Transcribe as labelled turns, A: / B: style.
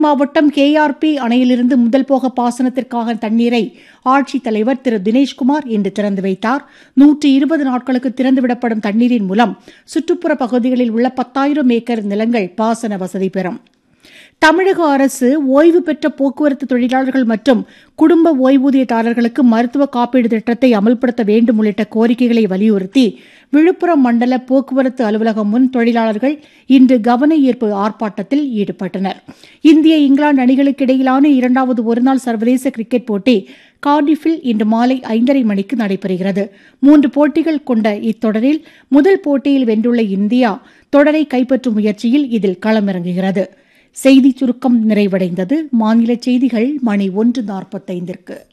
A: மாவட்டம் கேஆர்பி அணையிலிருந்து முதல் போக பாசனத்திற்காக தண்ணீரை ஆட்சித்தலைவர் திரு தினேஷ்குமார் இன்று திறந்து வைத்தார் நூற்றி இருபது நாட்களுக்கு திறந்துவிடப்படும் தண்ணீரின் மூலம் சுற்றுப்புற பகுதிகளில் உள்ள பத்தாயிரம் ஏக்கர் நிலங்கள் பாசன வசதி பெறும் தமிழக அரசு ஓய்வு பெற்ற போக்குவரத்து தொழிலாளர்கள் மற்றும் குடும்ப ஓய்வூதியதாரர்களுக்கு மருத்துவ காப்பீடு திட்டத்தை அமல்படுத்த வேண்டும் உள்ளிட்ட கோரிக்கைகளை வலியுறுத்தி விழுப்புரம் மண்டல போக்குவரத்து அலுவலகம் முன் தொழிலாளர்கள் இன்று கவன ஈர்ப்பு ஆர்ப்பாட்டத்தில் ஈடுபட்டனர் இந்திய இங்கிலாந்து அணிகளுக்கு இடையிலான இரண்டாவது ஒருநாள் சர்வதேச கிரிக்கெட் போட்டி கார்டிஃபில் இன்று மாலை ஐந்தரை மணிக்கு நடைபெறுகிறது மூன்று போட்டிகள் கொண்ட இத்தொடரில் முதல் போட்டியில் வென்றுள்ள இந்தியா தொடரை கைப்பற்றும் முயற்சியில் இதில் களமிறங்குகிறது செய்திச் சுருக்கம் நிறைவடைந்தது மாநில செய்திகள் மணி ஒன்று நாற்பத்தைந்திற்கு